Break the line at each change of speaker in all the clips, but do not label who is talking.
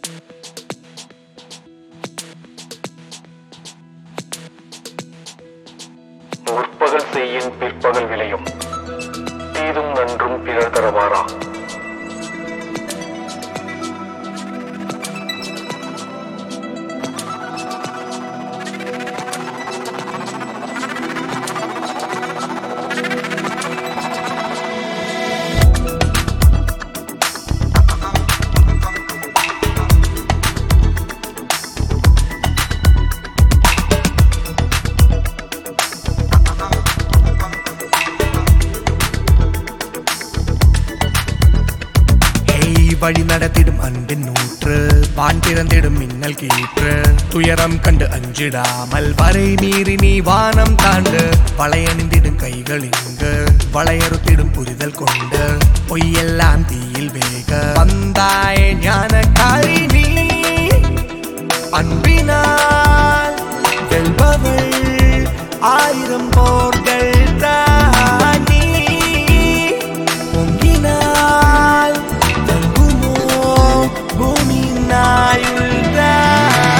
முற்பகல் செய்யின் பிற்பகல் விளையும் தீதும் நன்றும் பிறர் தரவாரா
ஹேய் வழி நடத்திடும் அன்பின் நூற்று வான் திறந்திடும் மின்னல் கீற்று துயரம் கண்டு அஞ்சிடாமல் வரை மீறி நீ வானம் தாண்டு வளையணிந்திடும் கைகள் இங்கு வளையறுத்திடும் புரிதல் கொண்டு பொய்யெல்லாம் தீயில் வேக வந்தாய ஞானக்காரி நீ அன்பினால் வெல்பவள் ஆயிரம் போர்கள் தானி பொங்கினால் தங்குமோ பூமி நாயுள்தான்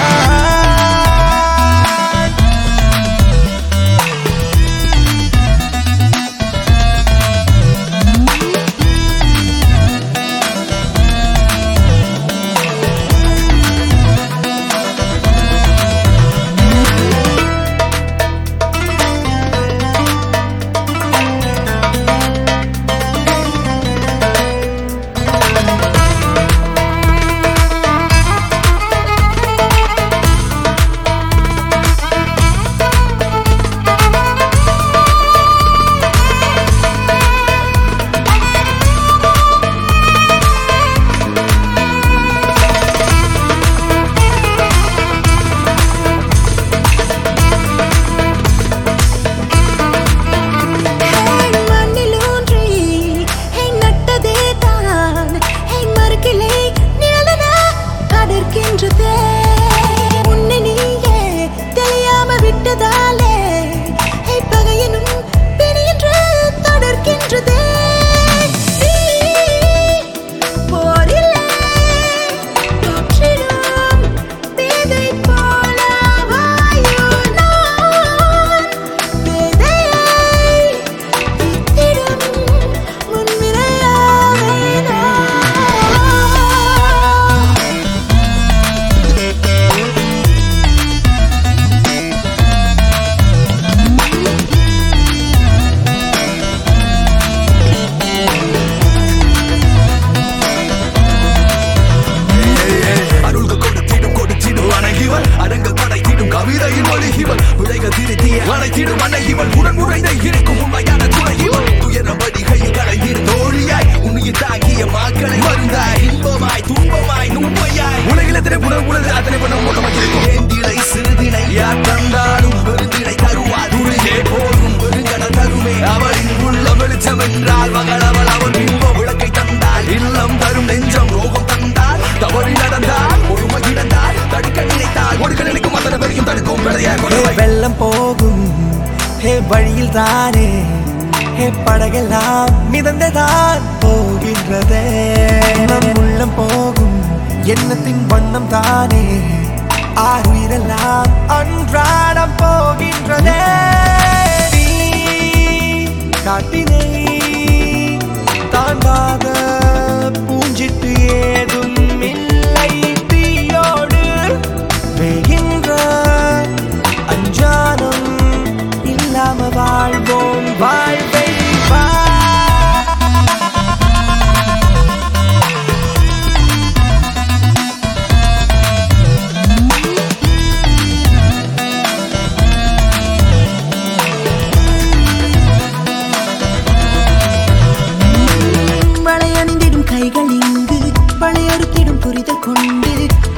ஹே மண்ணில் ஊன்றி ஹே நட்டதே தான் ஹே மறுக்கிளை நிழலென அடர்க்கின்றதே உன்னை நீயே தெரியாம விட்டதாலே ஹே பகையனும் பிணியென்று தொடர்கின்றதே நீ போரிலே தோற்றிடும் பேதை போல வாயு நான் பேதையை வித்திடும் முன்விரையாவே நான்
அருள்கள் கொடுத்திடும் கொடுத்திடும் அணைகிவள் அடங்கள் படைத்திடும் கவிதையின் மொழிகிவள் விளைகள் திருத்திய அணைத்திடும் அணைகிவள் உடன் உறைந்த இருக்கும் உண்மையான துணைகிவள் துயர வடிகையில் கலைந்திடும் தோழியாய் உன்னையில் தாங்கிய மாக்களை மருந்தாய் இன்பமாய் துன்பமாய் நுண்மையாய் உலகில் எத்தனை புலம் உலகு அத்தனை பணம் முகமாக இருக்கும் ஏந்திலை சிறுதினை யார் தந்தாலும் பெருந்தினை தருவா துணியே போதும் பெருங்கடல் தருமே அவளின் உள்ள வெளிச்சம் என்றால் மகள் அவள் அவன் இன்ப விளக்கை தந்தால் இல்லம் தரும் நெஞ்சம் ரோகம் தந்தால் தவறி நடந்தால் ஒருமை கிடந்தால் தடுக்க நினைத்தால் ஒடுக்க நினைக்கும் அத்தனை பேரையும் தடுக்கும் விளையாட
ஹே
கொண்டு
வெள்ளம் போகும் ஹே வழியில் தானே ஹே படகெல்லாம் மிதந்துதான் போகின்றதே நம் உள்ளம் போகும் எண்ணத்தின் வண்ணம் தானே ஆறுயிரெல்லாம் அன்றாடம் போகின்றதே நீ காட்டினை தாண்டாத பூஞ்சிட்டு ஏதும் இல்லை தீயோடு வேகின்ற அஞ்சானம் இல்லாம வாழ்வோம் வாழ்வை வா
வளையணிந்திடும் கைகள் இங்கு வளையறுத்திடும் புரிதல் கொண்டு